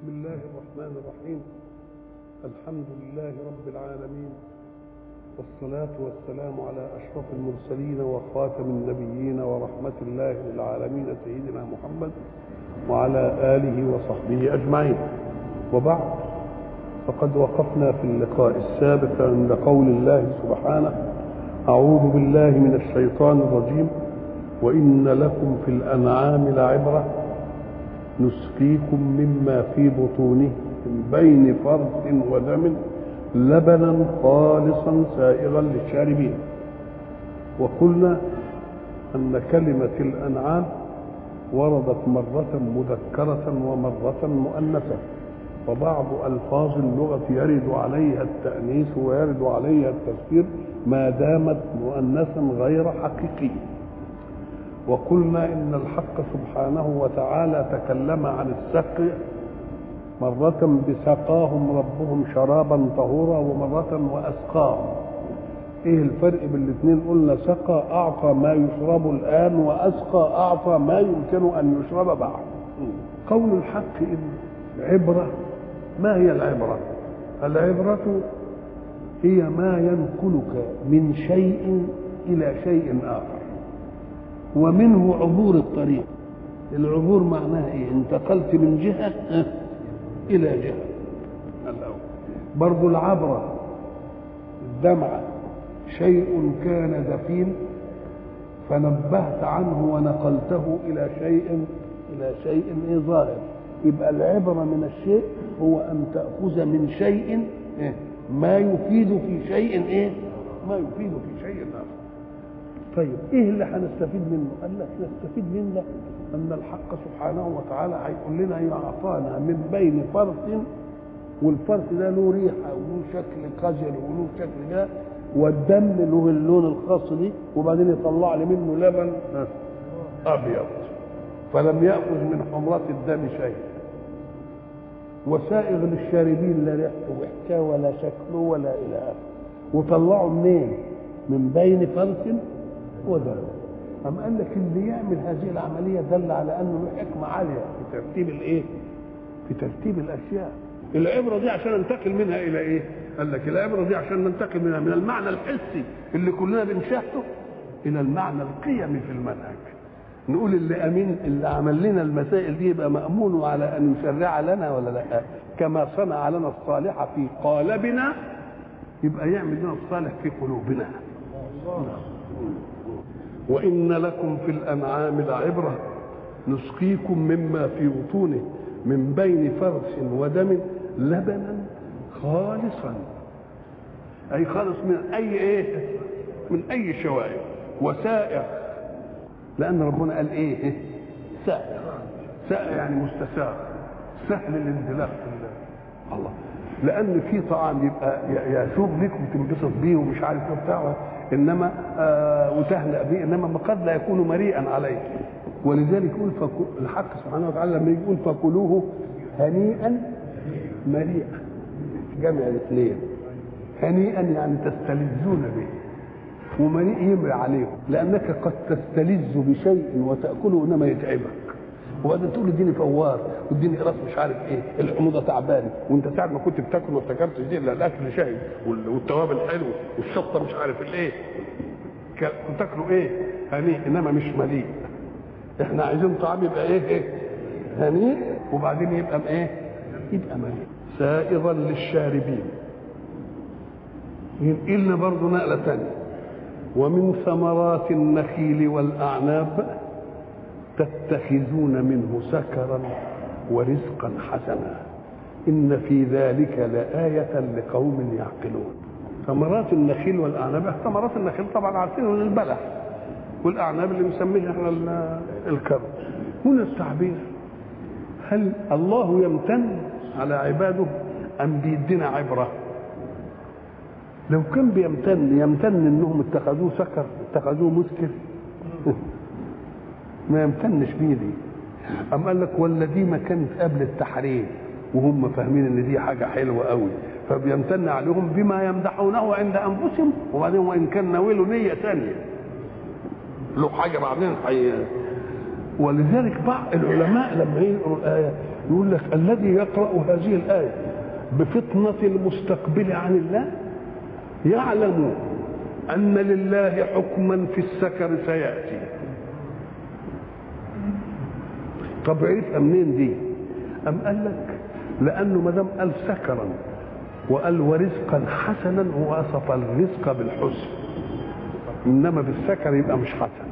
بسم الله الرحمن الرحيم الحمد لله رب العالمين والصلاة والسلام على أشرف المرسلين وخاتم النبيين ورحمة الله للعالمين سيدنا محمد وعلى آله وصحبه أجمعين وبعد فقد وقفنا في اللقاء السابق عند قول الله سبحانه أعوذ بالله من الشيطان الرجيم وإن لكم في الأنعام لعبرة نسقيكم مما في بطونه من بين فرث ودم لبنا خالصا سائغا للشاربين وقلنا أن كلمة الأنعام وردت مرة مذكرة ومرة مؤنثة وبعض ألفاظ اللغة يرد عليها التأنيث ويرد عليها التذكير ما دامت مؤنثا غير حقيقي وقلنا إن الحق سبحانه وتعالى تكلم عن السقي مرة بسقاهم ربهم شرابا طهورا ومرة وأسقاهم ايه الفرق بين الاثنين قلنا سقى اعطى ما يشرب الان واسقى اعطى ما يمكن ان يشرب بعد قول الحق ان عبره ما هي العبره العبره هي ما ينقلك من شيء الى شيء اخر ومنه عبور الطريق العبور معناها ايه انتقلت من جهه الى جهه الاول برضو العبره الدمعه شيء كان دفين فنبهت عنه ونقلته الى شيء الى شيء ايه ظاهر يبقى العبره من الشيء هو ان تاخذ من شيء إيه؟ ما يفيد في شيء ايه ما يفيد في شيء اخر طيب ايه اللي هنستفيد منه قال لك نستفيد منه ان الحق سبحانه وتعالى هيقول لنا يعطانا من بين فرث والفرث ده له ريحه وله شكل قذر وله شكل ده والدم له اللون الخاص دي وبعدين يطلع لي منه لبن ابيض فلم ياخذ من حمرات الدم شيء وسائغ للشاربين لا ريحته وحكاه ولا شكله ولا الى اخره وطلعوا منين؟ من بين فرث ودم أم قال لك اللي يعمل هذه العملية دل على أنه له حكمة عالية في ترتيب الإيه؟ في ترتيب الأشياء. العبرة دي عشان ننتقل منها إلى إيه؟ قال لك العبرة دي عشان ننتقل منها من المعنى الحسي اللي كلنا بنشاهده إلى المعنى القيمي في المنهج. نقول اللي أمين اللي عمل لنا المسائل دي يبقى مأمون على أن يشرع لنا ولا لا؟ كما صنع لنا الصالح في قالبنا يبقى يعمل لنا الصالح في قلوبنا. وإن لكم في الأنعام لعبرة نسقيكم مما في بطونه من بين فرث ودم لبنا خالصا أي خالص من أي إيه؟ من أي شوائب وسائر لأن ربنا قال إيه؟ سائر سائر يعني مستساغ سهل الاندلاع في الله الله لأن في طعام يبقى يسوق لك وتنبسط بيه ومش عارف ايه بتاعه انما آه وتهنأ به انما قد لا يكون مريئا عليك ولذلك يقول فكو الحق سبحانه وتعالى لما يقول فكلوه هنيئا مريئا جمع الاثنين هنيئا يعني تستلذون به ومريء يمري عليهم لانك قد تستلذ بشيء وتاكله انما يتعبك وبعدين تقول اديني فوار واديني قراص مش عارف ايه الحموضه تعبانه وانت ساعه ما كنت بتاكل ما افتكرتش دي الا الاكل شاي والتوابل حلو والشطه مش عارف الايه تاكلوا ايه هنيء انما مش مليء احنا عايزين طعام يبقى ايه ايه هنيء وبعدين يبقى ايه يبقى مليء سائغا للشاربين ينقلنا برضه نقله ثانيه ومن ثمرات النخيل والاعناب تتخذون منه سكرا ورزقا حسنا إن في ذلك لآية لقوم يعقلون ثمرات النخيل والأعناب ثمرات النخيل طبعا عارفين من البلح والأعناب اللي مسميه احنا الكرم هنا التعبير هل الله يمتن على عباده أم بيدينا عبرة لو كان بيمتن يمتن انهم اتخذوه سكر اتخذوه مسكر ما يمتنش بيه دي أم قال لك والذي ما كانت قبل التحريم وهم فاهمين ان دي حاجه حلوه قوي فبيمتن عليهم بما يمدحونه عند انفسهم وبعدين وان كان ناوله نيه ثانيه له حاجه بعدين حي ولذلك بعض العلماء لما يقروا الايه يقول لك الذي يقرأ هذه الآية بفطنة المستقبل عن الله يعلم أن لله حكما في السكر سيأتي طب عرفها منين دي أم قال لك لأنه ما دام قال سكرا وقال ورزقا حسنا ووصف الرزق بالحسن إنما بالسكر يبقى مش حسن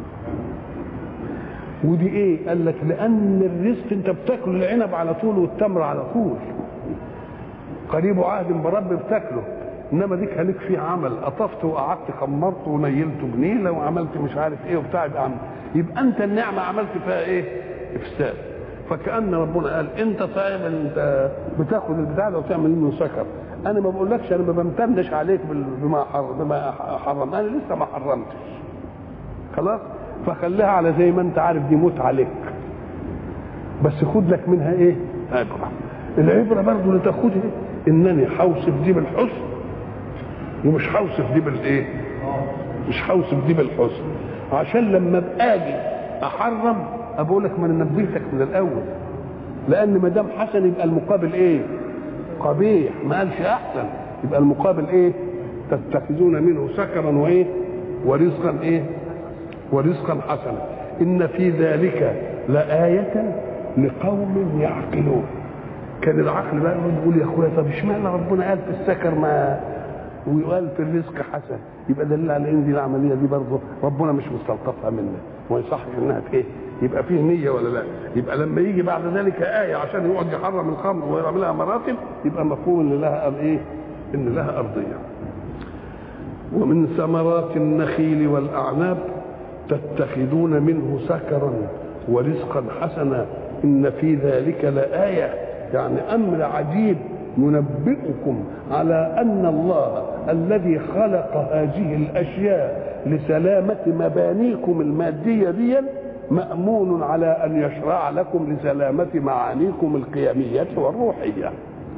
ودي ايه قال لك لان الرزق انت بتاكل العنب على طول والتمر على طول قريب عهد برب بتاكله انما ديك هلك فيه عمل قطفت وقعدت خمرت ونيلت بنيله وعملت مش عارف ايه وبتاع يبقى عمل. يبقى انت النعمه عملت فيها ايه؟ افساد فكان ربنا قال انت صاحب انت بتاخد البتاع ده وتعمل منه سكر انا ما بقولكش انا ما بمتنش عليك بما حرم بما حرم انا لسه ما حرمتش خلاص فخليها على زي ما انت عارف دي موت عليك بس خد لك منها ايه عبره العبره برضه اللي تاخدها انني هوصف دي بالحسن ومش هوصف دي بالايه مش هوصف دي بالحسن عشان لما ابقى اجي احرم اقول لك ما انا نبهتك من الاول لان ما دام حسن يبقى المقابل ايه قبيح ما قالش احسن يبقى المقابل ايه تتخذون منه سكرا وايه ورزقا ايه ورزقا حسنا ان في ذلك لآية لقوم يعقلون كان العقل بقى يقول يا اخويا طب اشمعنى ربنا قال في السكر ما وقال في الرزق حسن يبقى دليل على ان دي العمليه دي برضه ربنا مش مستلطفها منا وما يصحش انها ايه يبقى فيه نيه ولا لا يبقى لما يجي بعد ذلك ايه عشان يقعد يحرم الخمر ويعملها مراتب يبقى مفهوم ان لها ايه ان لها ارضيه ومن ثمرات النخيل والاعناب تتخذون منه سكرا ورزقا حسنا ان في ذلك لايه يعني امر عجيب ينبئكم على ان الله الذي خلق هذه الاشياء لسلامه مبانيكم الماديه دي مامون على ان يشرع لكم لسلامه معانيكم القيميه والروحيه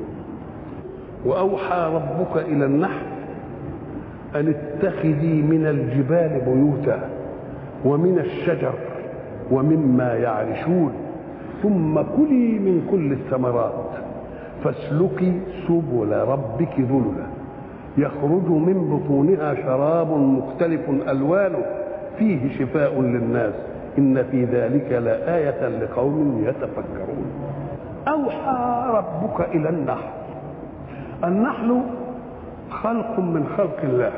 واوحى ربك الى النحل ان اتخذي من الجبال بيوتا ومن الشجر ومما يعرشون ثم كلي من كل الثمرات فاسلكي سبل ربك ذللا يخرج من بطونها شراب مختلف الوانه فيه شفاء للناس ان في ذلك لآية لقوم يتفكرون أوحى ربك إلى النحل النحل خلق من خلق الله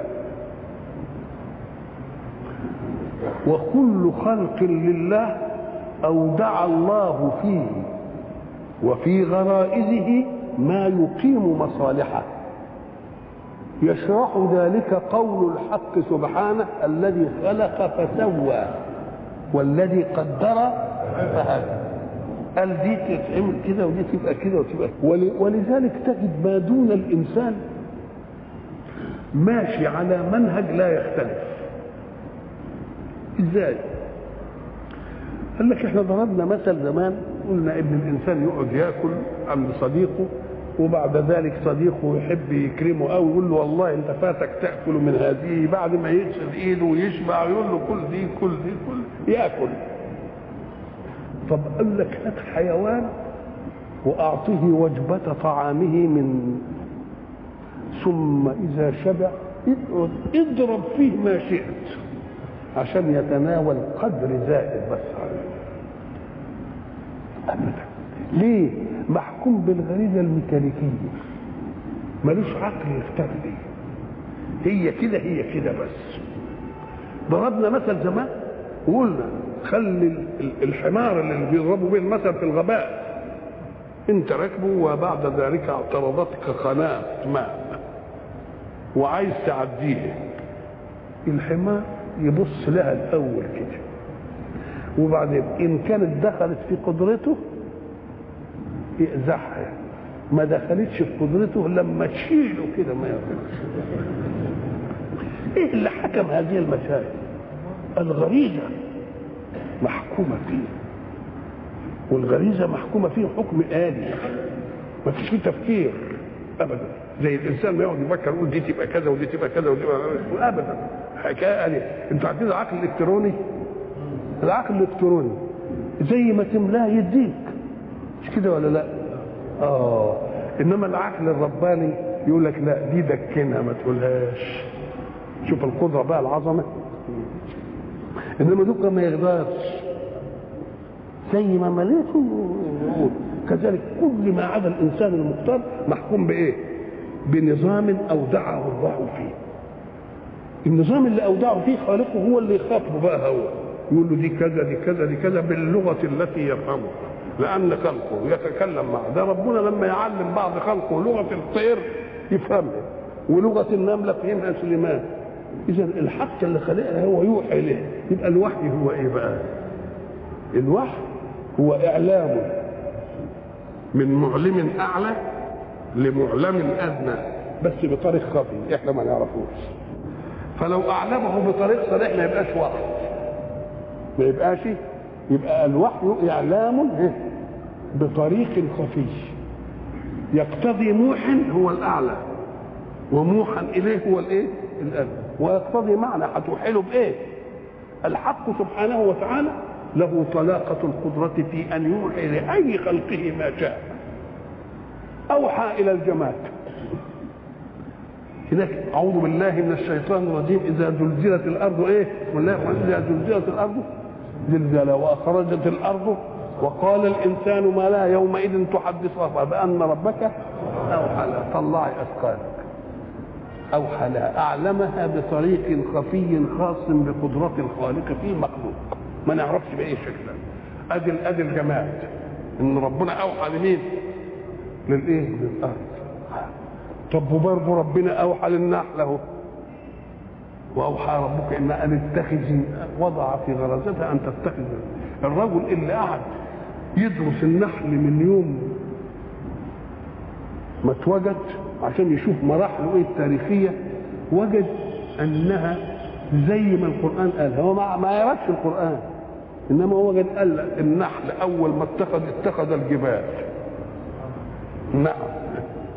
وكل خلق لله أودع الله فيه وفي غرائزه ما يقيم مصالحه يشرح ذلك قول الحق سبحانه الذي خلق فسوى والذي قدر فهدى قال دي تتعمل كده ودي تبقى كده وتبقى ولذلك تجد ما دون الانسان ماشي على منهج لا يختلف ازاي قال لك احنا ضربنا مثل زمان قلنا ابن الانسان يقعد ياكل عند صديقه وبعد ذلك صديقه يحب يكرمه قوي يقول له والله انت فاتك تاكل من هذه بعد ما يغسل ايده ويشبع يقول له كل دي كل دي كل ياكل طب قال لك هات حيوان واعطه وجبه طعامه من ثم اذا شبع اقعد اضرب فيه ما شئت عشان يتناول قدر زائد بس ابدا ليه محكوم بالغريزه الميكانيكيه ملوش عقل يختار بيه هي كده هي كده بس ضربنا مثل زمان وقلنا خلي الحمار اللي بيضربوا به المثل في الغباء انت راكبه وبعد ذلك اعترضتك قناه ماء وعايز تعديه الحمار يبص لها الاول كده وبعدين ان كانت دخلت في قدرته يقزحها ما دخلتش في قدرته لما تشيله كده ما يقدرش ايه اللي حكم هذه المسائل الغريزه محكومه فيه والغريزه محكومه فيه حكم آلي ما فيش فيه تفكير ابدا زي الانسان ما يقعد يفكر يقول دي تبقى كذا ودي تبقى كذا ودي تبقى ابدا حكايه آلية انتوا عارفين العقل الالكتروني العقل الالكتروني زي ما تملاه يديك مش كده ولا لا اه انما العقل الرباني يقول لك لا دي دكنها ما تقولهاش شوف القدره بقى العظمه انما دوك ما يقدرش زي ما مليته كذلك كل ما عدا الانسان المختار محكوم بايه بنظام اودعه الله فيه النظام اللي اودعه فيه خالقه هو اللي يخاطبه بقى هو يقول له دي كذا دي كذا دي كذا باللغه التي يفهمها لان خلقه يتكلم معه ده ربنا لما يعلم بعض خلقه لغه الطير يفهمها ولغه النمله فهمها سليمان اذا الحق اللي خلقها هو يوحي اليه يبقى الوحي هو ايه بقى الوحي هو اعلام من معلم اعلى لمعلم ادنى بس بطريق خفي احنا ما نعرفوش فلو اعلمه بطريق صريح ما يبقاش وحي ما يبقاش يبقى الوحي اعلام بطريق خفي يقتضي موح هو الاعلى وموحا اليه هو الايه الادنى ويقتضي معنى هتوحله بايه الحق سبحانه وتعالى له طلاقة القدرة في أن يوحي لأي خلقه ما شاء أوحى إلى الجماد هناك أعوذ بالله من الشيطان الرجيم إذا زلزلت الأرض إيه؟ والله إذا زلزلت الأرض زلزالها وأخرجت الأرض وقال الإنسان ما لا يومئذ تحدث بأن ربك أوحى لها طلعي أثقالك أوحى لها أعلمها بطريق خفي خاص بقدرة الخالق في مخلوق ما نعرفش بأي شكل أدي أدي الجماد إن ربنا أوحى لمين؟ للإيه؟ للأرض طب وبرضه ربنا أوحى للنحل أهو واوحى ربك ان ان اتخذي وضع في غرزتها ان تتخذ الرجل اللي قعد يدرس النحل من يوم ما اتوجد عشان يشوف مراحله ايه التاريخيه وجد انها زي ما القران قال هو ما, ما يعرفش القران انما هو وجد قال النحل اول ما اتخذ اتخذ الجبال نعم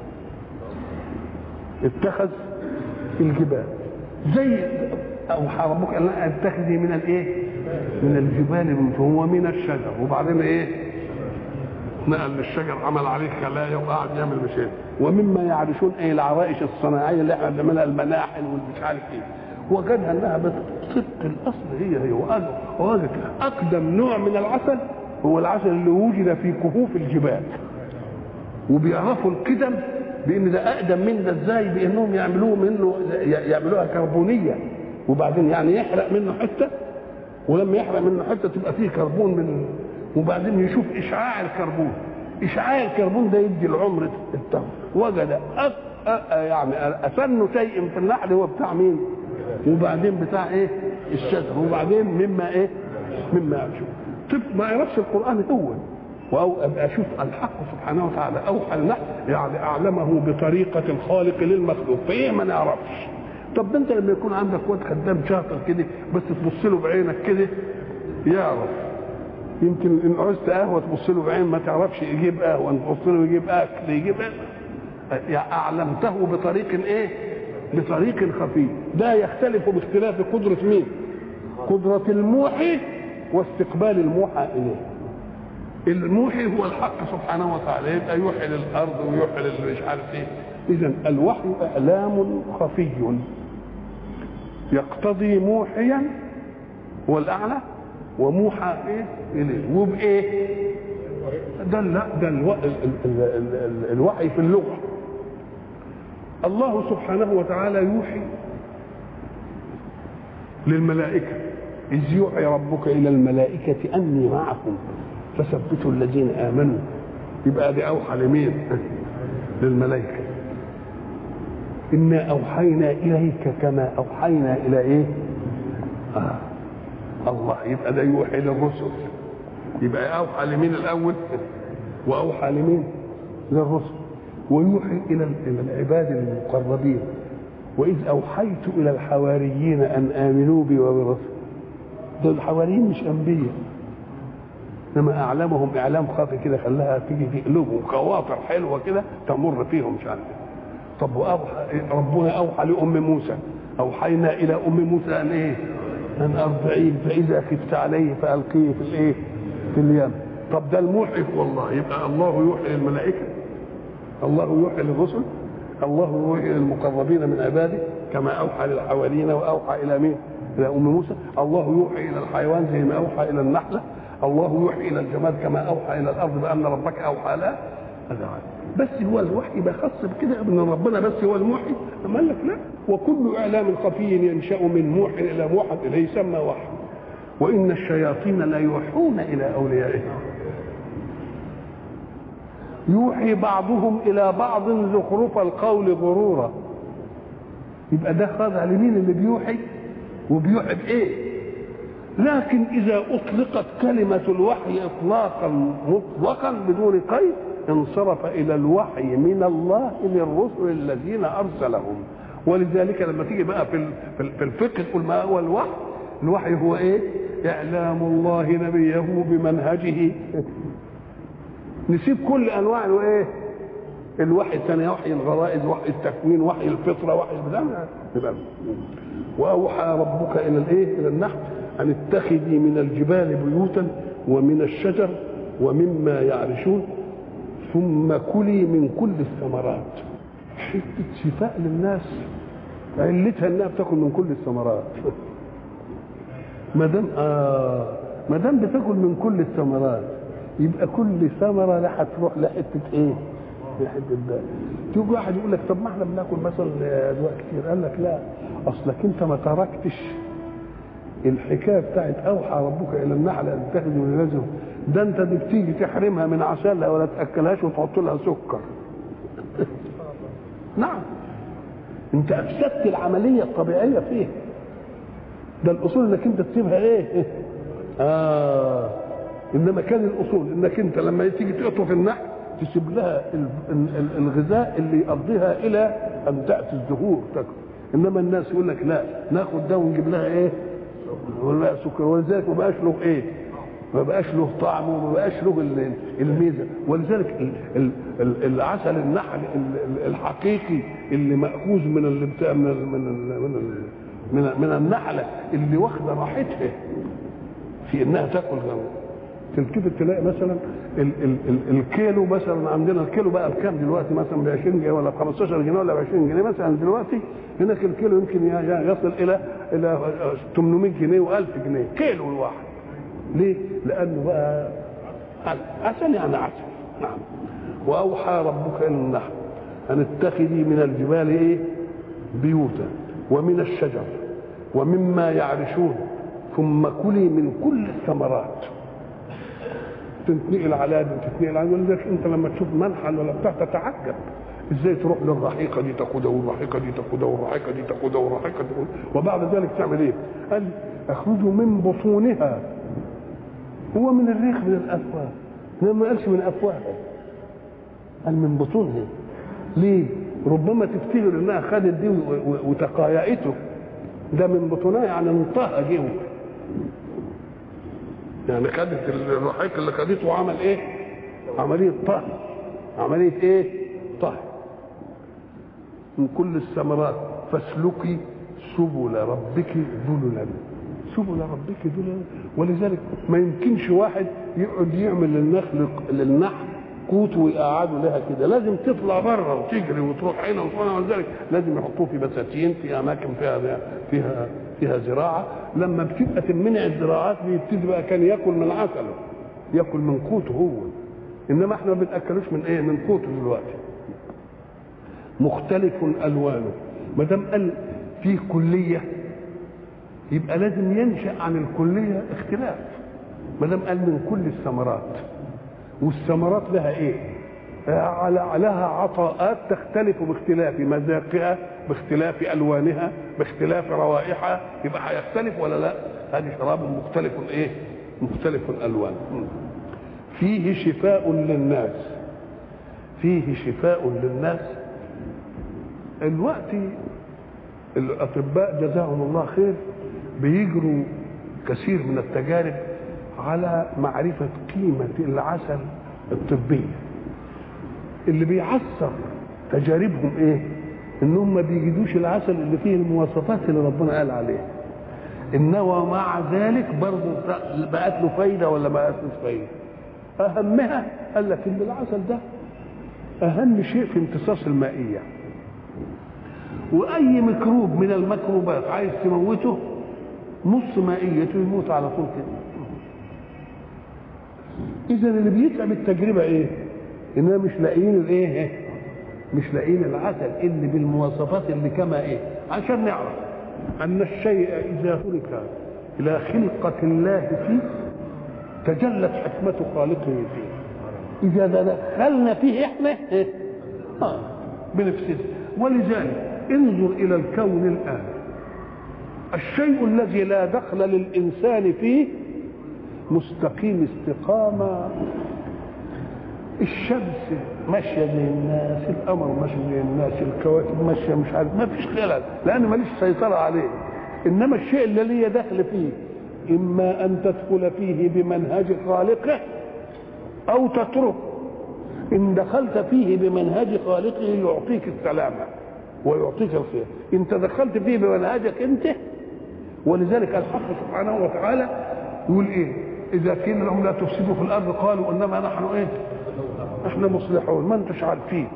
اتخذ الجبال زي اوحى ربك ان اتخذي من الايه؟ من الجبال فهو من الشجر وبعدين ايه؟ نقل للشجر عمل عليه خلايا وقعد يعمل مش ايه ومما يعرشون اي العرائش الصناعيه اللي احنا بنعملها المناحل والمش عارف ايه وجدها انها بطبق الاصل هي هي وقالوا وجد اقدم نوع من العسل هو العسل اللي وجد في كهوف الجبال وبيعرفوا القدم بان ده اقدم من ده ازاي بانهم يعملوه منه يعملوها كربونيه وبعدين يعني يحرق منه حته ولما يحرق منه حته تبقى فيه كربون من وبعدين يشوف اشعاع الكربون اشعاع الكربون ده يدي العمر التمر وجد أك... أ... يعني اسن شيء في النحل هو بتاع مين وبعدين بتاع ايه الشجر وبعدين مما ايه مما يشوف طب ما يعرفش القران هو او ابقى اشوف الحق سبحانه وتعالى اوحى النحل يعني اعلمه بطريقه الخالق للمخلوق فايه ما نعرفش طب ده انت لما يكون عندك واد خدام شاطر كده بس تبص له بعينك كده يعرف يمكن ان عوزت قهوه تبص له بعين ما تعرفش يجيب قهوه تبص له يجيب اكل يجيب يعني اعلمته بطريق ايه؟ بطريق خفي ده يختلف باختلاف قدره مين؟ قدره الموحي واستقبال الموحى اليه الموحي هو الحق سبحانه وتعالى يبقى يوحي للارض ويوحي للي مش عارف ايه اذا الوحي اعلام خفي يقتضي موحيا هو الاعلى وموحى ايه اليه وبايه ده لا ده الو... ال... ال... ال... ال... ال... الوحي في اللغه الله سبحانه وتعالى يوحي للملائكه اذ يوحي ربك الى الملائكه اني معكم فثبتوا الذين امنوا يبقى دي اوحى لمين للملائكه انا اوحينا اليك كما اوحينا الى ايه آه. الله يبقى ده يوحي للرسل يبقى اوحى لمين الاول واوحى لمين للرسل ويوحي الى الى العباد المقربين واذ اوحيت الى الحواريين ان امنوا بي وبرسول دول الحواريين مش انبياء انما اعلامهم اعلام خاطئ كده خلاها تيجي في قلوبهم خواطر حلوه كده تمر فيهم مش عارف طب واوحى ربنا اوحى لام موسى اوحينا الى ام موسى ان ايه؟ ان ارضعيه فاذا خفت عليه فالقيه في الايه؟ في اليم طب ده الموحي هو الله يبقى الله يوحي للملائكه الله يوحي للرسل الله يوحي للمقربين من عباده كما اوحى للحواريين واوحى الى مين؟ الى ام موسى الله يوحي الى الحيوان زي ما اوحى الى النحله الله يوحي الى الجماد كما اوحى الى الارض بان ربك اوحى لها هذا بس هو الوحي بقى خاص بكده ان ربنا بس هو الموحي اما قال لك لا وكل اعلام خفي ينشا من موحي الى موحد اليه يسمى وحي وان الشياطين لا يوحون الى اوليائهم يوحي بعضهم الى بعض زخرف القول غرورا يبقى ده خاضع لمين اللي بيوحي وبيوحي بايه لكن اذا اطلقت كلمه الوحي اطلاقا مطلقا بدون قيد انصرف الى الوحي من الله للرسل الذين ارسلهم ولذلك لما تيجي بقى في في الفقه تقول ما هو الوحي الوحي هو ايه اعلام الله نبيه بمنهجه نسيب كل انواع الايه الوحي الثاني وحي الغرائز وحي التكوين وحي الفطره وحي البدع واوحى ربك الى الايه الى النحل ان اتخذي من الجبال بيوتا ومن الشجر ومما يعرشون ثم كلي من كل الثمرات حته شفاء للناس علتها انها بتاكل من كل الثمرات ما دام اه ما دام بتاكل من كل الثمرات يبقى كل ثمره لا هتروح لحته ايه؟ لحته ده تيجي واحد يقول لك طب ما احنا بناكل مثلا ادواء كتير قال لك لا اصلك انت ما تركتش الحكايه بتاعت اوحى ربك الى النحل ان تاخذ من رزقه ده انت دي بتيجي تحرمها من عسلها ولا تاكلهاش وتحط لها سكر نعم انت افسدت العمليه الطبيعيه فيها ده الاصول انك انت تسيبها ايه اه انما كان الاصول انك انت لما تيجي تقطف النحل تسيب لها الغذاء اللي يقضيها الى ان تاتي الزهور تاكل انما الناس يقول لك لا ناخد ده ونجيب لها ايه ولا سكر ولذلك ما بقاش له ايه ما بقاش له طعم وما بقاش له الميزه ولذلك العسل النحل الحقيقي اللي ماخوذ من اللي بتاع من ال من ال من ال من, من النحله اللي واخده راحتها في انها تاكل تلتفت تلاقي مثلا ال ال ال الكيلو مثلا عندنا الكيلو بقى بكام دلوقتي مثلا ب 20 جنيه ولا ب 15 جنيه ولا ب 20 جنيه مثلا دلوقتي هناك الكيلو يمكن يصل الى الى 800 جنيه و1000 جنيه كيلو الواحد ليه؟ لانه بقى عسل يعني عسل نعم واوحى ربك الى النحل ان اتخذي من الجبال ايه؟ بيوتا ومن الشجر ومما يعرشون ثم كلي من كل الثمرات تنتقل على دي وتتنقل على ولذلك انت لما تشوف منحل ولا بتاع تتعجب ازاي تروح للرحيقه دي تاخدها والرحيقه دي تاخدها والرحيقه دي تاخدها والرحيقه دي وبعد ذلك تعمل ايه؟ قال اخرجوا من بطونها هو من الريق من الافواه ما قالش من افواهها قال من بطونها ليه؟ ربما تفتكر انها خدت دي وتقايعته ده من بطونها يعني انطهى جوه يعني خدت الرحيق اللي خدته وعمل ايه؟ عملية طهي عملية ايه؟ طهي من كل الثمرات فاسلكي سبل ربك ذللا سبل ربك ذللا ولذلك ما يمكنش واحد يقعد يعمل للنخل للنحل قوت ويقعدوا لها كده لازم تطلع بره وتجري وتروح هنا وتروح هنا ولذلك لازم يحطوه في بساتين في اماكن فيها فيها فيها زراعه لما بتبقى تمنع الزراعات بيبتدي بقى كان ياكل من عسله ياكل من قوته هو انما احنا ما بناكلوش من ايه من قوته دلوقتي مختلف الوانه ما دام قال فيه كليه يبقى لازم ينشا عن الكليه اختلاف ما دام قال من كل الثمرات والثمرات لها ايه لها عطاءات تختلف باختلاف مذاقها باختلاف الوانها باختلاف روائحها يبقى هيختلف ولا لا هذه شراب مختلف ايه مختلف الالوان فيه شفاء للناس فيه شفاء للناس الوقت الاطباء جزاهم الله خير بيجروا كثير من التجارب على معرفة قيمة العسل الطبية اللي بيعصر تجاربهم ايه انهم ما بيجدوش العسل اللي فيه المواصفات اللي ربنا قال عليها انما مع ذلك برضه بقت له فايده ولا ما بقت له فايده اهمها قال لك ان العسل ده اهم شيء في امتصاص المائيه واي ميكروب من الميكروبات عايز تموته نص مائيته يموت على طول كده اذا اللي بيتعب التجربه ايه اننا مش لاقيين الايه مش لاقيين العسل اللي بالمواصفات اللي كما ايه عشان نعرف ان الشيء اذا ترك الى خلقه الله فيه تجلت حكمه خالقه فيه اذا دخلنا فيه احنا إيه؟ آه بنفسده ولذلك انظر الى الكون الان الشيء الذي لا دخل للانسان فيه مستقيم استقامه الشمس ماشيه زي الناس القمر ماشي زي الناس الكواكب ماشيه مش عارف ما فيش خلل لان ماليش سيطره عليه انما الشيء اللي ليه دخل فيه اما ان تدخل فيه بمنهج خالقه او تتركه ان دخلت فيه بمنهج خالقه يعطيك السلامه ويعطيك الخير ان تدخلت فيه بمنهجك انت ولذلك الحق سبحانه وتعالى يقول ايه اذا قيل لهم لا تفسدوا في الارض قالوا انما نحن ايه احنا مصلحون ما انتش عارفين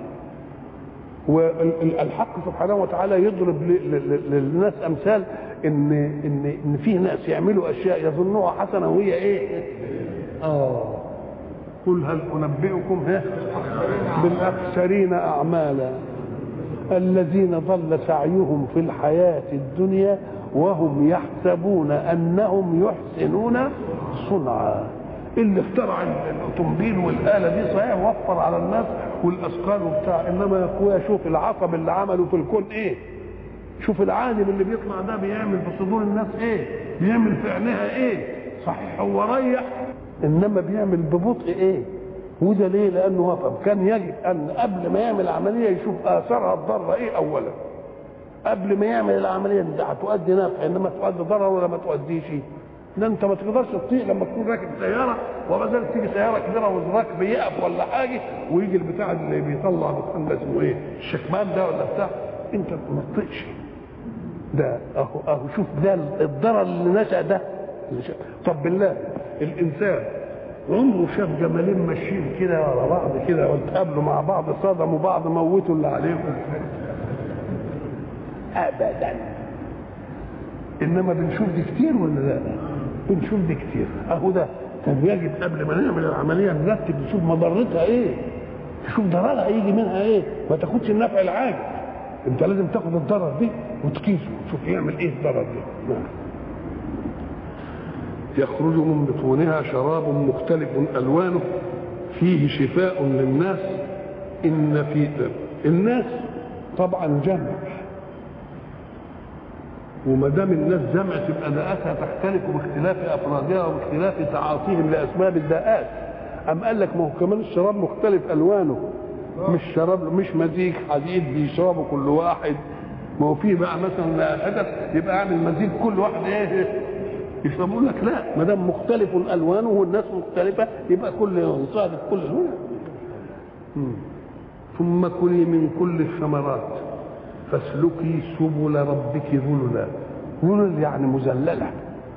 والحق سبحانه وتعالى يضرب للناس امثال ان ان ان في ناس يعملوا اشياء يظنوها حسنه وهي ايه؟ اه قل هل انبئكم ها بالاخسرين اعمالا الذين ضل سعيهم في الحياه الدنيا وهم يحسبون انهم يحسنون صنعا اللي اخترع الاوتومبيل والاله دي صحيح وفر على الناس والاثقال وبتاع انما يا اخويا شوف العصب اللي عمله في الكون ايه شوف العالم اللي بيطلع ده بيعمل في صدور الناس ايه بيعمل في عينيها ايه صحيح هو ريح انما بيعمل ببطء ايه وده ليه لانه وفق كان يجب ان قبل ما يعمل العمليه يشوف اثارها الضاره ايه اولا قبل ما يعمل العمليه دي هتؤدي نفع انما تؤدي ضرر ولا ما تؤديش ده انت ما تقدرش تطيق لما تكون راكب سياره وبدل تيجي سياره كبيره والراكب يقف ولا حاجه ويجي البتاع اللي بيطلع دخان ده اسمه ايه؟ الشكمان ده ولا بتاع انت ما تطيقش ده اهو اهو شوف ده الضرر اللي نشا ده اللي شا. طب بالله الانسان عمره شاف جمالين ماشيين كده ورا بعض كده واتقابلوا مع بعض صدموا بعض موتوا اللي عليهم ابدا انما بنشوف دي كتير ولا لا بنشوف دي كتير اهو ده كان يجب قبل ما نعمل العمليه نرتب نشوف مضرتها ايه تشوف ضررها هيجي منها ايه ما تاخدش النفع العاجل انت لازم تاخد الضرر دي وتقيسه تشوف يعمل ايه الضرر ده يخرج من بطونها شراب مختلف الوانه فيه شفاء للناس ان في الناس طبعا جمع وما دام الناس جمع تبقى داءاتها تختلف باختلاف افرادها وباختلاف تعاطيهم لاسباب الداءات ام قال لك ما هو كمان الشراب مختلف الوانه مش شراب مش مزيج حديد بيشربه كل واحد ما هو في بقى مثلا هدف يبقى اعمل مزيج كل واحد ايه يشربوا لك لا ما دام مختلف الوانه والناس مختلفه يبقى كل يصادف كل لون ثم كلي من كل الثمرات فاسلكي سبل ربك ذللا ذلل يعني مذلله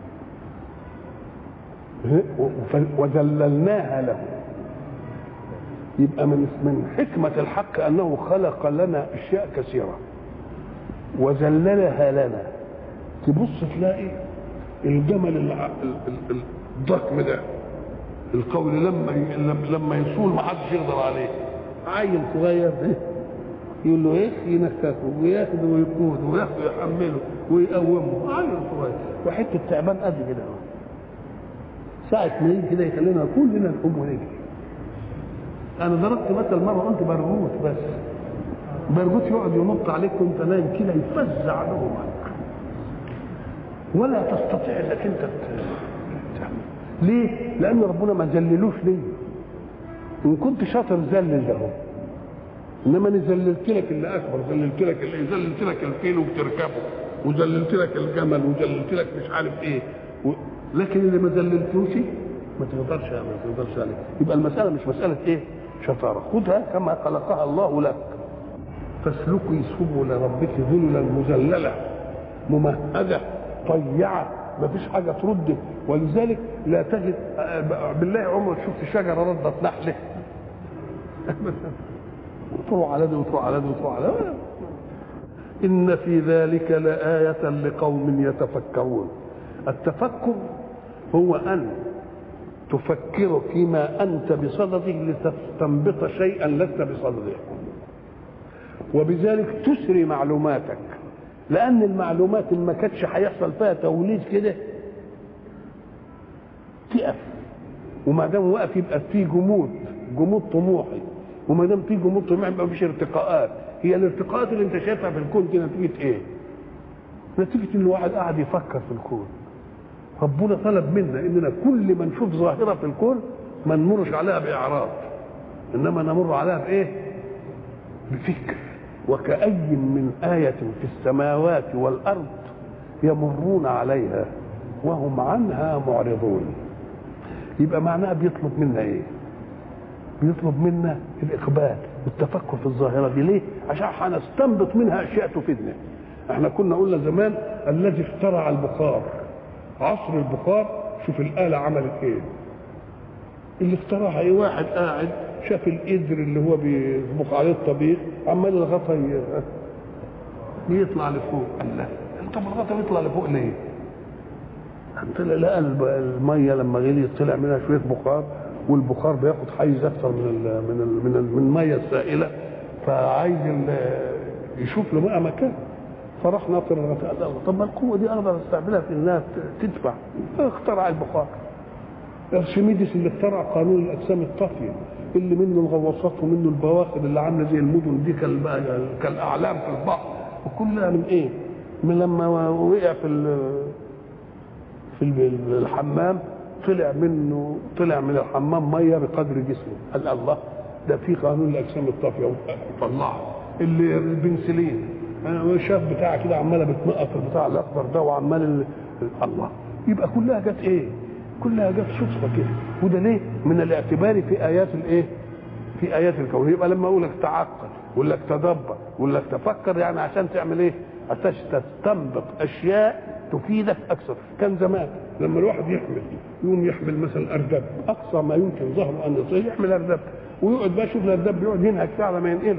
وذللناها له يبقى من من حكمة الحق أنه خلق لنا أشياء كثيرة وذللها لنا تبص تلاقي الجمل الضخم ده القول لما لما يصول ما حدش يقدر عليه عيل صغير ده يقول له ايه ينكسه وياخده ويقوده وياخده يحمله ويقومه عيل صغير وحته تعبان قد كده ساعة ما يجي كده يخلينا كلنا نقوم ونجري انا ضربت مثل مره قلت برغوث بس برغوث يقعد ينط عليك وانت نايم كده يفزع نومك ولا تستطيع انك انت تعمل ليه؟ لان ربنا ما ذللوش ليه ان كنت شاطر ذلل له انما انا ذللت لك اللي اكبر ذللت لك اللي ذللت لك الفيل وبتركبه وذللت لك الجمل وذللت لك مش عارف ايه و... لكن اللي ما ذللتوش ما تقدرش ما تقدرش عليه يبقى المساله مش مساله ايه شطاره خذها كما خلقها الله لك فاسلكي سبل ربك ذللا مذلله ممهده طيعه ما فيش حاجه ترد ولذلك لا تجد بالله عمرك شفت شجره ردت نحله وتروح على دي وتروح على دي وتروح على دي إن في ذلك لآية لقوم يتفكرون التفكر هو أن تفكر فيما أنت بصدده لتستنبط شيئا لست بصدده وبذلك تسري معلوماتك لأن المعلومات ما كانتش هيحصل فيها توليد كده تقف وما دام وقف يبقى في جمود جمود طموحي وما دام في جمود طموحي يبقى مفيش ارتقاءات هي الارتقاءات اللي انت شايفها في الكون دي نتيجه ايه؟ نتيجه ان الواحد قاعد يفكر في الكون ربنا طلب منا اننا كل ما نشوف ظاهره في الكون ما نمرش عليها باعراض انما نمر عليها بايه؟ بفكر وكأي من آية في السماوات والأرض يمرون عليها وهم عنها معرضون يبقى معناها بيطلب منا ايه؟ بيطلب منا الإقبال والتفكر في الظاهرة دي ليه؟ عشان هنستنبط منها أشياء تفيدنا احنا كنا قلنا زمان الذي اخترع البخار عصر البخار شوف الآلة عملت ايه اللي اخترعها ايه واحد قاعد شاف القدر اللي هو بيطبخ عليه الطبيخ عمال الغطا يطلع لفوق قال لا انت الغطا بيطلع لفوق ليه؟ طلع لقى الميه لما غليت طلع منها شويه بخار والبخار بياخد حيز اكثر من ال من ال من, ال من الميه السائله فعايز يشوف له بقى مكان فراح ناطر الغطاء طب ما القوه دي اقدر استعملها في انها تدفع اخترع البخار ارشميدس اللي اخترع قانون الاجسام الطافيه اللي منه الغواصات ومنه البواخر اللي عامله زي المدن دي كالاعلام في البحر وكلها من ايه؟ من لما وقع في في الحمام طلع منه طلع من الحمام ميه بقدر جسمه قال الله ده في قانون الاجسام الطافيه طلعه اللي البنسلين انا شاف بتاع كده عماله بتنقط البتاع الاخضر ده وعمال ال... الله يبقى كلها جت ايه؟ كلها جت صدفه كده وده ليه؟ من الاعتبار في ايات الايه؟ في ايات الكون يبقى لما اقول لك تعقل اقول لك تدبر اقول لك تفكر يعني عشان تعمل ايه؟ عشان تستنبط اشياء تفيدك اكثر كان زمان لما الواحد يحمل يقوم يحمل مثلا اردب اقصى ما يمكن ظهره ان يصير يحمل اردب ويقعد بقى يشوف الاردب يقعد ينهك فيه على ما ينقله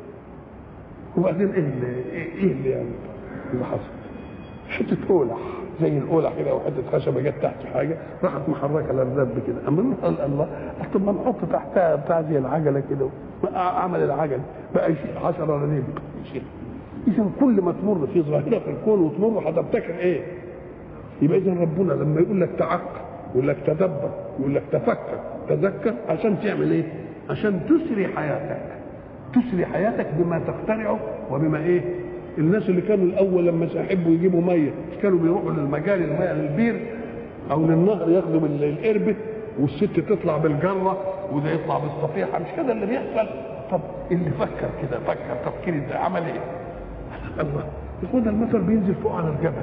وبعدين ايه اللي ايه اللي يعني اللي حصل؟ حته اولح زي الاولح كده وحته خشبه جت تحت حاجه راحت محركه الاردب كده اما قال الله طب ما نحط تحتها بتاع زي العجله كده عمل العجل بقى يشيل 10 رنين يشيل اذا كل ما تمر في ظاهره في الكون وتمر هتبتكر ايه؟ يبقى اذا ربنا لما يقول لك تعقل يقول لك تدبر يقول لك تفكر تذكر عشان تعمل ايه؟ عشان تسري حياتك تسري حياتك بما تخترعه وبما ايه؟ الناس اللي كانوا الاول لما يحبوا يجيبوا ميه مش كانوا بيروحوا للمجاري الميه للبير او للنهر ياخدوا القربه والست تطلع بالجره وده يطلع بالصفيحه مش كده اللي بيحصل طب اللي فكر كده فكر تفكير ازاي عمل ايه؟ الله يكون المطر بينزل فوق على الجبل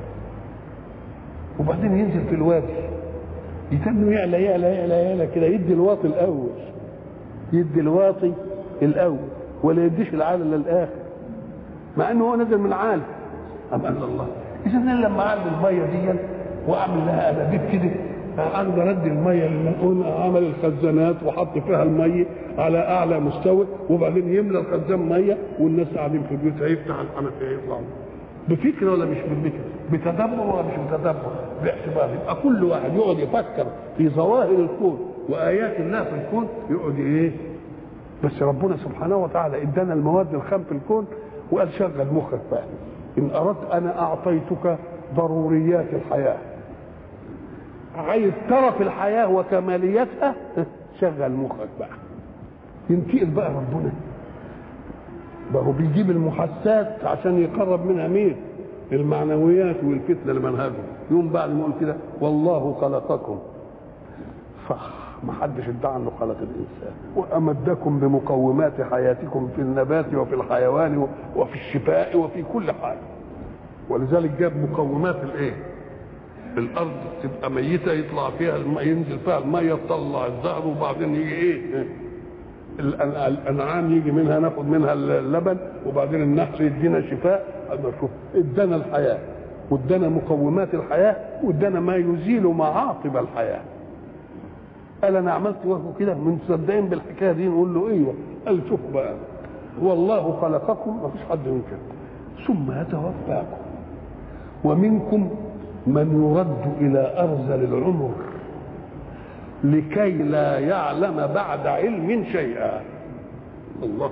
وبعدين ينزل في الوادي يتنه يعلى يعلى يعلى يعلى كده يدي الواطي الاول يدي الواطي الاول ولا يديش العالي للاخر مع انه هو نزل من عالي أم قال الله اذا انا لما اعمل الميه دي واعمل لها انابيب كده اقدر ادي الميه اللي عمل الخزانات وحط فيها الميه على اعلى مستوى وبعدين يملى الخزان ميه والناس قاعدين في بيوتها يفتح الحنفيه يطلعوا بفكر ولا مش بفكر بتدبر ولا مش بتدبر باعتبار يبقى كل واحد يقعد يفكر في ظواهر الكون وايات الله في الكون يقعد ايه بس ربنا سبحانه وتعالى ادانا المواد الخام في الكون وقال شغل مخك بقى ان اردت انا اعطيتك ضروريات الحياه عايز ترف الحياه وكماليتها شغل مخك بقى ينتقل بقى ربنا بقى هو بيجيب المحسات عشان يقرب منها مين المعنويات والفتنه لمنهجه يوم بعد ما يقول كده والله خلقكم صح ما حدش ادعى انه خلق الانسان وامدكم بمقومات حياتكم في النبات وفي الحيوان وفي الشفاء وفي كل حاجه ولذلك جاب مقومات الايه الارض تبقى ميته يطلع فيها الماء ينزل فيها الميه تطلع الزهر وبعدين يجي ايه الانعام يجي منها ناخد منها اللبن وبعدين النحل يدينا شفاء اما شوف ادانا الحياه وادانا مقومات الحياه وادانا ما يزيل معاقب الحياه قال انا عملت وهو كده من مصدقين بالحكايه دي نقول له ايوه قال شوف بقى والله خلقكم ما فيش حد ينكر ثم يتوفاكم ومنكم من يرد الى ارذل العمر لكي لا يعلم بعد علم شيئا الله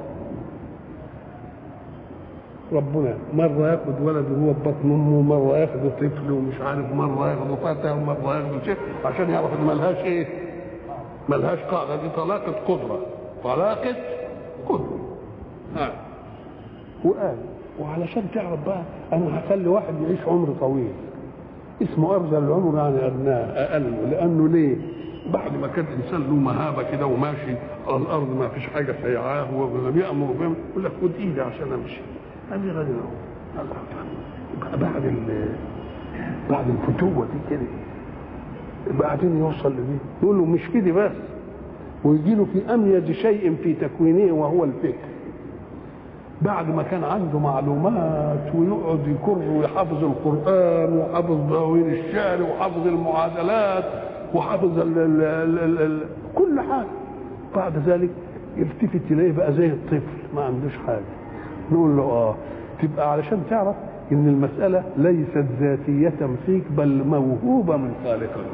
ربنا مرة ياخد ولد وهو في بطن أمه ومرة ياخد طفل ومش عارف مرة ياخد فتى ومرة ياخد شيء عشان يعرف إن ملهاش إيه؟ ملهاش قاعدة دي طلاقة قدرة طلاقة قدرة آه. وقال وعلشان تعرف بقى أنا هخلي واحد يعيش عمر طويل اسمه أرذل العمر يعني أدناه أقل لأنه ليه؟ بعد ما كان الانسان له مهابه كده وماشي على الارض ما فيش حاجه سيعاه وبيامر بهم يقول لك خد ايدي عشان امشي قال لي غني يبقى بعد ال بعد الفتوه دي كده بعدين يوصل لدي يقول له مش كده بس ويجي له في اميز شيء في تكوينه وهو الفكر بعد ما كان عنده معلومات ويقعد يكر ويحافظ القران وحافظ دواوين الشعر وحافظ المعادلات وحافظ ال ال ال ال ال كل حاجه بعد ذلك يلتفت اليه بقى زي الطفل ما عندوش حاجه نقول له اه تبقى علشان تعرف ان المساله ليست ذاتيه فيك بل موهوبه من خالقك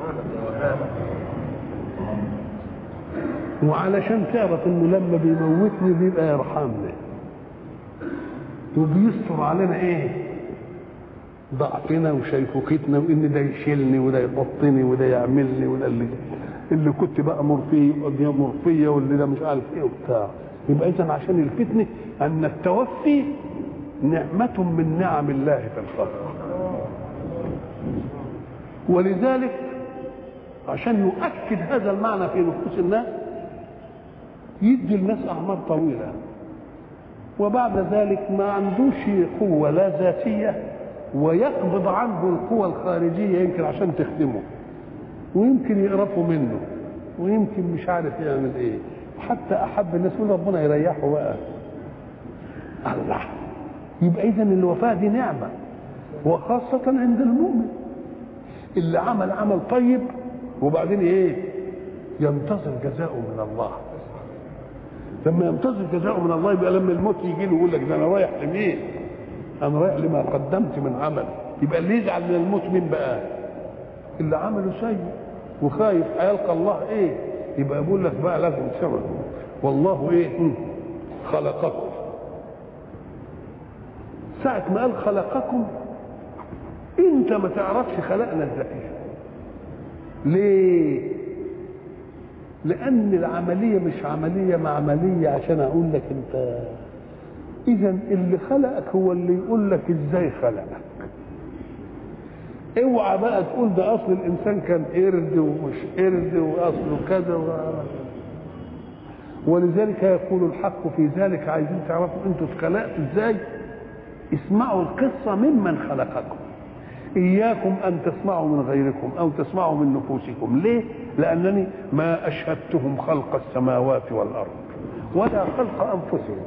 وعلشان تعرف انه لما بيموتني بيبقى يرحمني وبيستر علينا ايه ضعفنا وشيخوختنا وان ده يشيلني وده يبطني وده يعملني وده اللي اللي كنت بقى مرفيه دي مرفيه واللي ده مش عارف ايه وبتاع يبقى اذا عشان يلفتني ان التوفي نعمة من نعم الله في الخلق ولذلك عشان يؤكد هذا المعنى في نفوس الناس يدي الناس اعمار طويله وبعد ذلك ما عندوش قوه لا ذاتيه ويقبض عنه القوى الخارجيه يمكن عشان تخدمه ويمكن يقرفوا منه ويمكن مش عارف يعمل ايه حتى احب الناس يقول ربنا يريحه بقى الله يبقى اذا الوفاه دي نعمه وخاصه عند المؤمن اللي عمل عمل طيب وبعدين ايه ينتظر جزاؤه من الله لما ينتظر جزاؤه من الله يبقى لما الموت يجي له يقول لك ده انا رايح لمين انا رايح لما قدمت من عمل يبقى اللي يزعل من الموت مين بقى اللي عمله سيء وخايف هيلقى الله ايه يبقى بيقول لك بقى لازم تسوي والله ايه خلقكم ساعة ما قال خلقكم انت ما تعرفش خلقنا ازاي ليه لان العملية مش عملية معملية عشان اقول لك انت اذا اللي خلقك هو اللي يقول لك ازاي خلقك اوعى بقى تقول ده اصل الانسان كان قرد ومش قرد واصله كذا و... ولذلك يقول الحق في ذلك عايزين تعرفوا انتوا اتخلقتوا ازاي اسمعوا القصة ممن خلقكم إياكم أن تسمعوا من غيركم أو تسمعوا من نفوسكم ليه؟ لأنني ما أشهدتهم خلق السماوات والأرض ولا خلق أنفسهم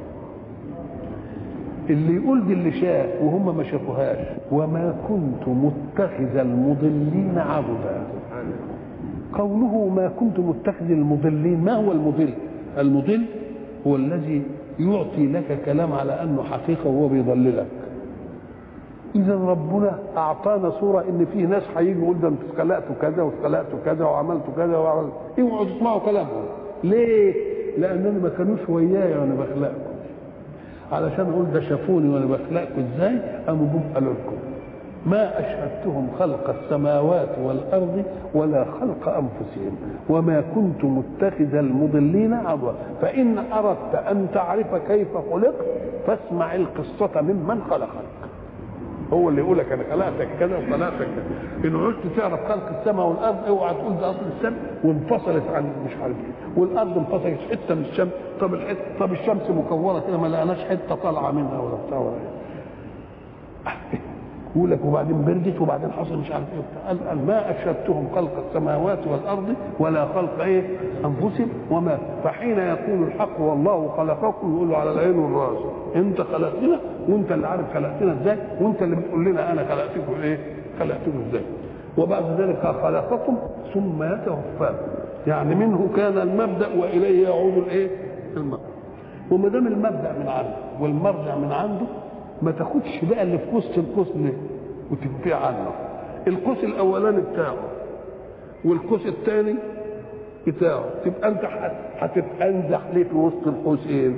اللي يقول دي اللي شاف وهم ما شافوهاش وما كنت متخذ المضلين عضدا قوله ما كنت متخذ المضلين ما هو المضل المضل هو الذي يعطي لك كلام على انه حقيقه وهو بيضللك اذا ربنا اعطانا صوره ان في ناس هيجي يقول ده انتوا اتخلقتوا كذا واتخلقتوا كذا وعملتوا كذا وعملتوا اوعوا تسمعوا كلامهم ليه؟ لانني ما كانوش وياي وانا بخلقكم علشان اقول ده شافوني وانا بخلقكم ازاي قاموا جم قالوا لكم ما اشهدتهم خلق السماوات والارض ولا خلق انفسهم وما كنت متخذ المضلين عضوا فان اردت ان تعرف كيف خلقت فاسمع القصه ممن خلقك هو اللي يقول لك انا خلقتك كذا وخلقتك كذا ان عشت تعرف خلق السماء والارض اوعى تقول ده اصل السماء وانفصلت عن مش عارف ايه والارض انفصلت حته من الشمس طب الحته طب الشمس مكوره كده ما لقناش حته طالعه منها ولا بتاع ولا ايه يقول لك وبعدين بردت وبعدين حصل مش عارف ايه وبتاع. قال قال ما اشهدتهم خلق السماوات والارض ولا خلق ايه انفسهم وما فحين يقول الحق والله خلقكم يقول له على العين والراس انت خلقتنا وانت اللي عارف خلقتنا ازاي وانت اللي بتقول لنا انا خلقتكم ايه خلقتكم ازاي وبعد ذلك خلقكم ثم يتوفاكم يعني منه كان المبدا واليه يعود الايه المبدا وما دام المبدا من عنده والمرجع من عنده ما تاخدش بقى اللي في وسط القوس ده وتنفي عنه القوس الاولاني بتاعه والقوس الثاني بتاعه تبقى انت هتتنزح ليه في وسط القوسين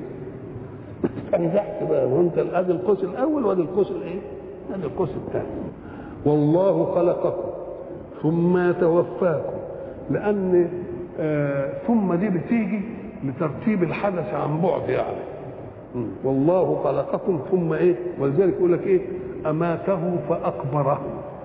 انزحت بقى وانت ادي القوس الاول وادي القوس الايه؟ ادي القوس الثاني والله خلقكم ثم يتوفاكم لان آه ثم دي بتيجي لترتيب الحدث عن بعد يعني والله خلقكم ثم ايه ولذلك يقول لك ايه اماته فاقبره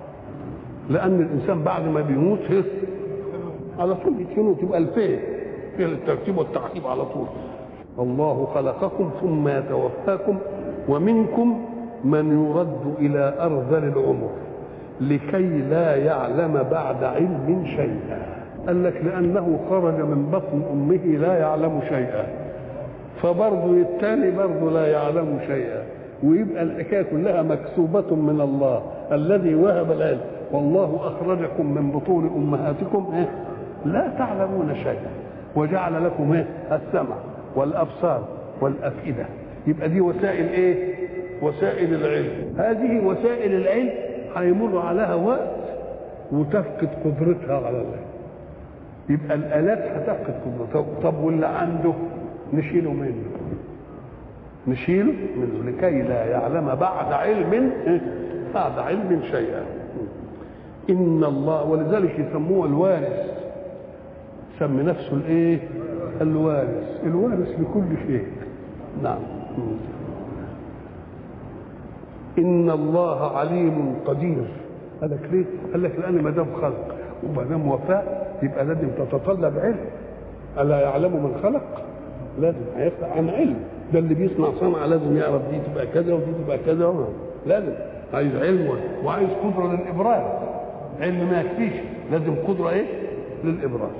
لان الانسان بعد ما بيموت هس على طول يدفنوه تبقى الفين في الترتيب والتعقيب على طول الله خلقكم ثم يتوفاكم ومنكم من يرد الى ارذل العمر لكي لا يعلم بعد علم شيئا قال لك لانه خرج من بطن امه لا يعلم شيئا فبرضه التالي برضه لا يعلم شيئا ويبقى الحكايه كلها مكسوبه من الله الذي وهب العلم والله اخرجكم من بطون امهاتكم إيه؟ لا تعلمون شيئا وجعل لكم إيه؟ السمع والابصار والافئده يبقى دي وسائل ايه وسائل العلم هذه وسائل العلم هيمر عليها وقت وتفقد قدرتها على الله يبقى الالات هتفقد قدرتها طب واللي عنده نشيله منه نشيله منه لكي لا يعلم بعد علم بعد علم شيئا ان الله ولذلك يسموه الوارث سمي نفسه الايه الوارث الوارث لكل شيء نعم ان الله عليم قدير قال لك ليه قال لك لان ما دام خلق وما دام وفاء يبقى لازم تتطلب علم الا يعلم من خلق لازم هيفتح عن علم ده اللي بيصنع صنعه لازم يعرف دي تبقى كذا ودي تبقى كذا لازم عايز علم وعايز قدره للابراز علم ما يكفيش لازم قدره ايه للابراز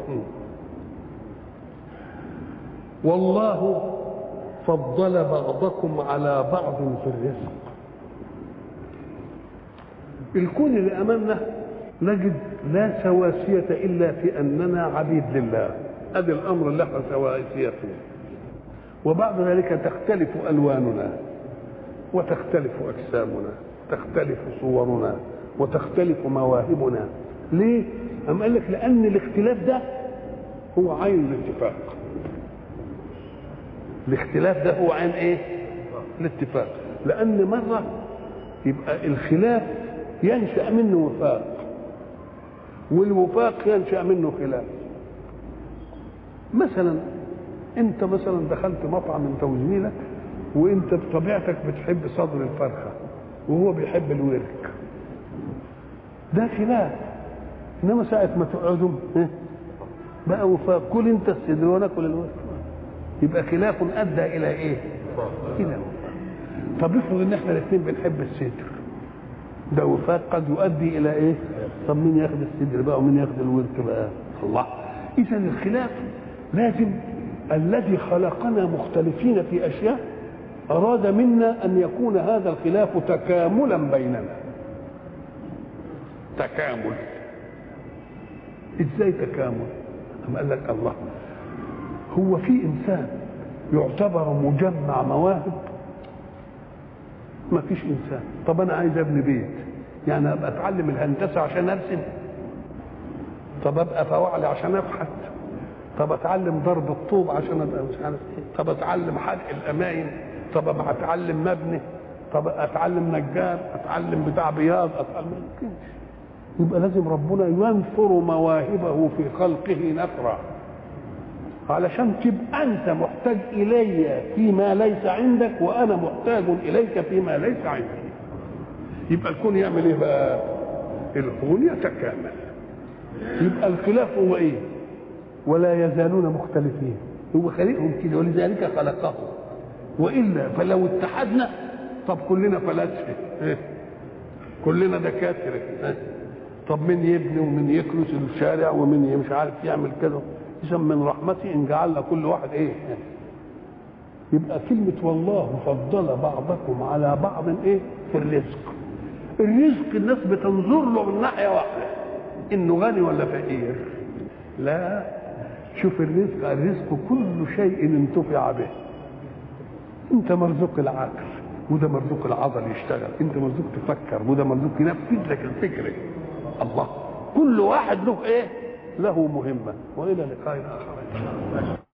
والله فضل بعضكم على بعض في الرزق الكون اللي امامنا نجد لا سواسية إلا في أننا عبيد لله هذا الأمر اللي احنا سواسية فيه وبعد ذلك تختلف ألواننا وتختلف أجسامنا تختلف صورنا وتختلف مواهبنا ليه؟ أم قال لك لأن الاختلاف ده هو عين الاتفاق الاختلاف ده هو عين ايه؟ الاتفاق لأن مرة يبقى الخلاف ينشأ منه وفاق والوفاق ينشا منه خلاف مثلا انت مثلا دخلت مطعم انت وزميلك وانت بطبيعتك بتحب صدر الفرخه وهو بيحب الورك ده خلاف انما ساعه ما تقعدوا بقى وفاق كل انت الصدر وانا كل الورك يبقى خلاف ادى الى ايه؟ الى وفاق طب افرض ان احنا الاثنين بنحب الصدر ده وفاق قد يؤدي الى ايه؟ طب مين ياخد الصدر بقى ومين ياخد الورك بقى؟ الله اذا الخلاف لازم الذي خلقنا مختلفين في اشياء اراد منا ان يكون هذا الخلاف تكاملا بيننا تكامل ازاي تكامل؟ أم قال لك الله هو في انسان يعتبر مجمع مواهب ما فيش انسان طب انا عايز ابني بيت يعني ابقى اتعلم الهندسه عشان ارسم طب ابقى فواعلي عشان ابحث طب اتعلم ضرب الطوب عشان ابقى مش عارف ايه طب اتعلم حلق الاماين طب ابقى اتعلم مبني طب اتعلم نجار اتعلم بتاع بياض اتعلم كده يبقى لازم ربنا ينثر مواهبه في خلقه نثرا علشان تبقى انت محتاج الي فيما ليس عندك وانا محتاج اليك فيما ليس عندي يبقى الكون يعمل ايه بقى الكون يتكامل يبقى الخلاف هو ايه ولا يزالون مختلفين هو خلقهم كده ولذلك خلقهم والا فلو اتحدنا طب كلنا فلاسفه إيه؟ كلنا دكاتره طب مين يبني ومين يكنس الشارع ومين مش عارف يعمل كده اذا من رحمتي ان جعلنا كل واحد ايه يبقى كلمة والله فضل بعضكم على بعض ايه في الرزق الرزق الناس بتنظر له من ناحية واحدة انه غني ولا فقير لا شوف الرزق الرزق كل شيء انتفع به انت مرزوق العقل وده مرزوق العضل يشتغل انت مرزوق تفكر وده مرزوق ينفذ لك الفكره الله كل واحد له ايه له مهمه والى لقاء اخر ان شاء الله